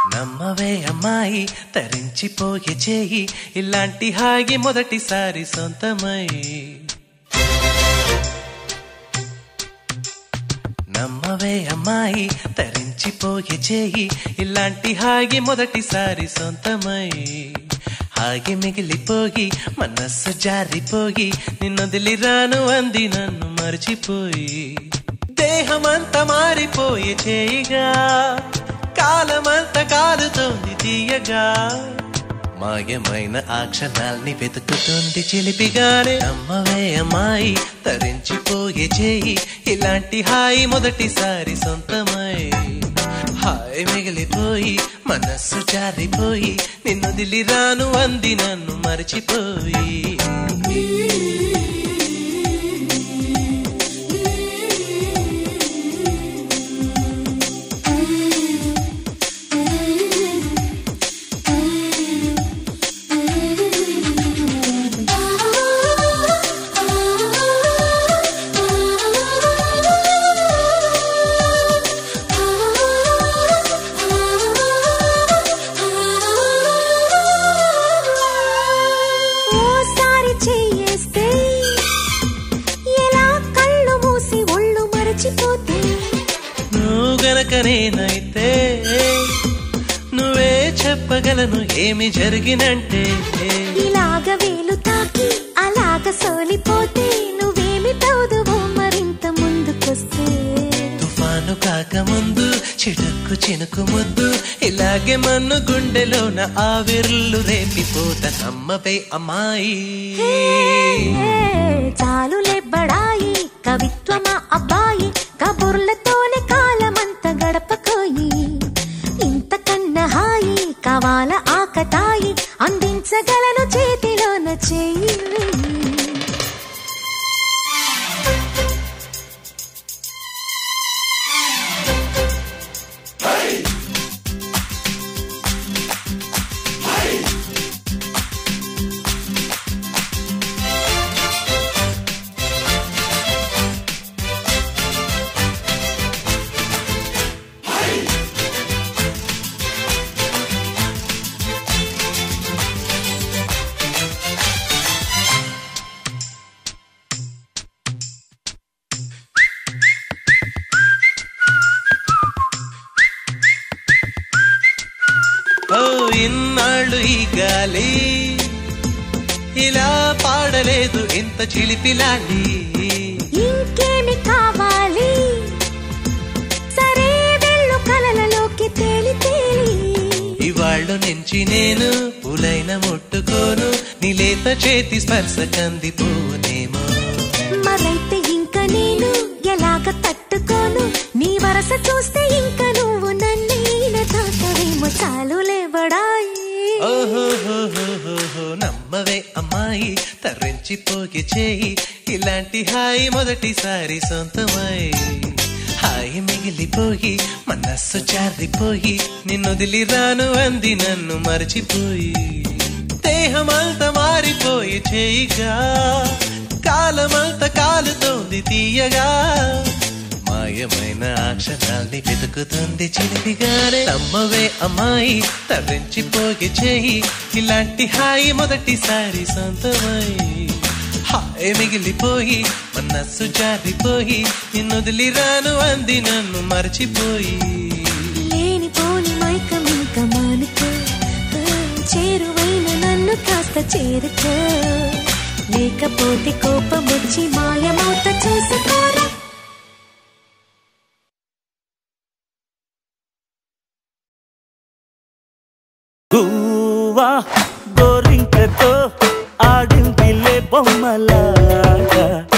నమ్మవే అమ్మాయి తరించిపోయే చేయి ఇలాంటి హాయి మొదటిసారి సొంతమై నమ్మవే అమ్మాయి తరించిపోయే చేయి ఇలాంటి హాయి మొదటిసారి సొంతమై హాగి మిగిలిపోయి మనస్సు జారిపోయి నిన్నొదిలి రాను అంది నన్ను మర్చిపోయి దేహమంతా మారిపోయే చేయిగా కాలమంతా కాలుతోంది తీయగా మాయమైన ఆ క్షణాల్ని వెతుకుతుంది చిలిపిగానే అమ్మవే అమ్మాయి తరించిపోయే చేయి ఇలాంటి హాయి మొదటిసారి సొంతమై హాయి మిగిలిపోయి మనస్సు జారిపోయి నిన్ను రాను అంది నన్ను మర్చిపోయి ఓసారి చెయ్యేస్తే ఎలా కళ్ళు మూసి ఒళ్ళు మరచిపోతే నువ్వు గనక నేనైతే నువ్వే చెప్పగలను ఏమి జరిగినంటే ఇలాగ వేలు తాకి అలాగ సోలిపోతే నువ్వేమి తౌదువో మరింత ముందుకొస్తే తుఫాను కాకముందు చిటుక్కు చినుకు ముద్దు ఇలాగే మన్ను గుండెలోన ఆవిర్లు రేపిపోత నమ్మవే అమ్మాయి ఏ, చాలులే బడాయి కవిత్వమా అబ్బాయి కబుర్లతోనే కాలమంత గడపకోయి ఇంతకన్నా హాయి కావాల ఆకతాయి అందించగలను చేతిలోన చెయ్యి ఓ ఇన్నాళ్ళు ఈ గాలి ఇలా పాడలేదు ఇంత చిలిపిలాలి ఇంకేమి కావాలి సరే వెళ్ళు కలలలోకి తేలి తేలి ఇవాళ్ళు నుంచి నేను పులైన ముట్టుకోను నీలేత చేతి స్పర్శ కందిపోనేమో మరైతే ఇంక నేను ఎలాగ తట్టుకోను నీ వరస చూస్తే ఇంక నువ్వు నన్నీన తాకవేమో చాలులే బడాయి ఓహోహోహోహో నమ్మవే అమ్మాయి తరించిపోయి చేయి ఇలాంటి హాయి మొదటిసారి సొంతమై హాయి మిగిలిపోయి మనస్సు జారిపోయి నిన్నొదిలి రాను అంది నన్ను మర్చిపోయి దేహమంతా మారిపోయి చేయిగా కాలమంతా కాలుతోంది తీయగా మాయమైన ఆ క్షణాల్ని వెతుకుతుంది చిలిపిగానే నమ్మవే అమ్మాయి తరించిపోయి చేయి ఇలాంటి హాయి మొదటిసారి సొంతమై హాయి మిగిలిపోయి మనస్సు జారిపోయి నిన్నొదిలి రాను అంది నన్ను మర్చిపోయి లేని పోని మైకం ఇంక మానుకో ఆ, చేరువైన నన్ను కాస్త చేరుకో లేకపోతే కోపం వచ్చి మాయమౌత చూసుకోరా గువ్వా గోరింకతో ఆడిందిలే బొమ్మలాగా